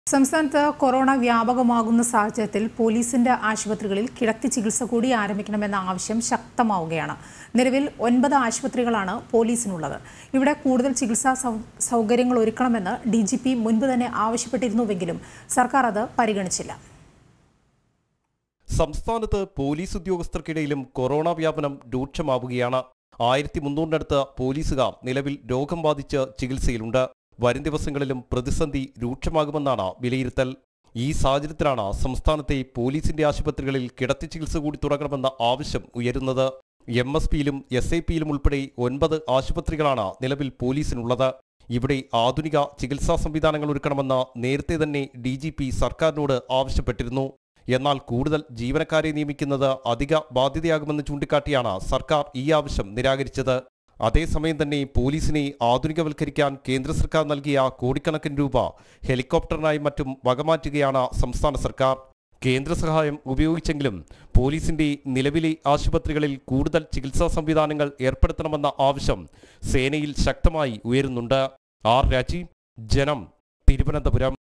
സംസ്ഥാനത്ത് കൊറോണ വ്യാപകമാകുന്ന സാഹചര്യത്തിൽ പോലീസിന്റെ ആശുപത്രികളിൽ കിടത്തി ചികിത്സ കൂടി ആരംഭിക്കണമെന്ന ആവശ്യം ശക്തമാവുകയാണ് നിലവിൽ ഒൻപത് ആശുപത്രികളാണ് പോലീസിനുള്ളത് ഇവിടെ കൂടുതൽ ചികിത്സാ സൗ- സൗകര്യങ്ങൾ ഒരുക്കണമെന്ന് ഡി ജി പി മുൻപ് തന്നെ ആവശ്യപ്പെട്ടിരുന്നുവെങ്കിലും സർക്കാർ അത് പരിഗണിച്ചില്ല സംസ്ഥാനത്ത് പോലീസ് ഉദ്യോഗസ്ഥർക്കിടയിലും കൊറോണ വ്യാപനം രൂക്ഷമാവുകയാണ് ആയിരത്തി മുന്നൂറിനടുത്ത് പോലീസുകാർ നിലവിൽ രോഗം ബാധിച്ച് ചികിത്സയിലുണ്ട് വരും ദിവസങ്ങളിലും പ്രതിസന്ധി രൂക്ഷമാകുമെന്നാണ് വിലയിരുത്തൽ ഈ സാഹചര്യത്തിലാണ് സംസ്ഥാനത്തെ പോലീസിന്റെ ആശുപത്രികളിൽ കിടത്തി ചികിത്സ കൂടി തുടങ്ങണമെന്ന ആവശ്യം ഉയരുന്നത് എം എസ് പിയിലും എസ് ഐ പിയിലും ഉൾപ്പെടെ ഒൻപത് ആശുപത്രികളാണ് നിലവിൽ പോലീസിനുള്ളത് ഇവിടെ ആധുനിക ചികിത്സാ സംവിധാനങ്ങൾ ഒരുക്കണമെന്ന് നേരത്തെ തന്നെ ഡി ജി പി സർക്കാരിനോട് ആവശ്യപ്പെട്ടിരുന്നു എന്നാൽ കൂടുതൽ ജീവനക്കാരെ നിയമിക്കുന്നത് അധിക ബാധ്യതയാകുമെന്ന് ചൂണ്ടിക്കാട്ടിയാണ് സർക്കാർ ഈ ആവശ്യം നിരാകരിച്ചത് അതേസമയം തന്നെ പോലീസിനെ ആധുനികവൽക്കരിക്കാൻ കേന്ദ്ര സർക്കാർ നൽകിയ കോടിക്കണക്കിന് രൂപ ഹെലികോപ്റ്ററിനായി മറ്റും വകമാറ്റുകയാണ് സംസ്ഥാന സർക്കാർ കേന്ദ്ര സഹായം ഉപയോഗിച്ചെങ്കിലും പോലീസിന്റെ നിലവിലെ ആശുപത്രികളിൽ കൂടുതൽ ചികിത്സാ സംവിധാനങ്ങൾ ഏർപ്പെടുത്തണമെന്ന ആവശ്യം സേനയിൽ ശക്തമായി ഉയരുന്നുണ്ട് ആർ രാജീവ് ജനം തിരുവനന്തപുരം